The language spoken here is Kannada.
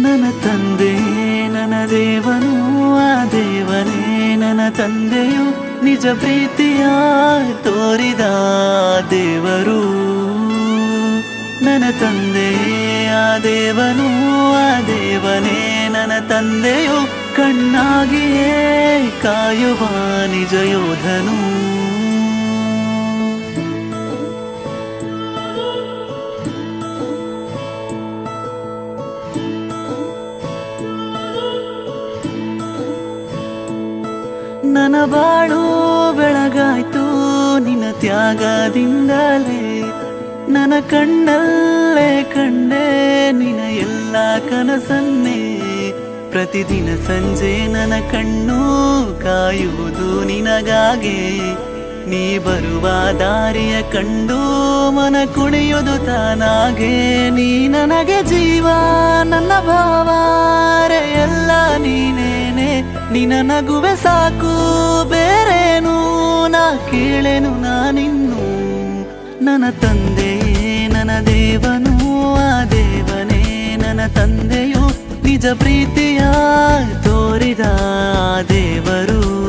ನನ್ನ ತಂದೆ ನನ್ನ ದೇವನು ಆ ದೇವನೇ ನನ್ನ ತಂದೆಯು ನಿಜ ಪ್ರೀತಿಯ ತೋರಿದ ದೇವರು ನನ್ನ ತಂದೆ ಆ ದೇವನು ಆ ದೇವನೇ ನನ್ನ ತಂದೆಯು ಕಣ್ಣಾಗಿಯೇ ಕಾಯುವ ನಿಜ ಯೋಧನು ನನ್ನ ಬಾಳು ಬೆಳಗಾಯ್ತು ನಿನ್ನ ತ್ಯಾಗದಿಂದಲೇ ನನ್ನ ಕಣ್ಣಲ್ಲೇ ಕಂಡೆ ನಿನ್ನ ಎಲ್ಲ ಕನಸನ್ನೇ ಪ್ರತಿದಿನ ಸಂಜೆ ನನ್ನ ಕಣ್ಣು ಕಾಯುವುದು ನಿನಗಾಗೆ ನೀ ಬರುವ ದಾರಿಯ ಕಂಡು ಮನ ಕುಣಿಯುವುದು ತಾನಾಗೆ ನೀ ನನಗೆ ಜೀವ ನನ್ನ ಭಾವಾರೆ ಎಲ್ಲ ನೀನೇನೆ ನಿನ್ನ ನಗುವೆ ಸಾಕು ಬೇರೇನು ನಾ ಕೇಳೆನು ನಾನಿನ್ನು ನನ್ನ ತಂದೆ ನನ್ನ ದೇವನು ಆ ದೇವನೇ ನನ್ನ ತಂದೆಯು ನಿಜ ಪ್ರೀತಿಯ ತೋರಿದ ಆ ದೇವರು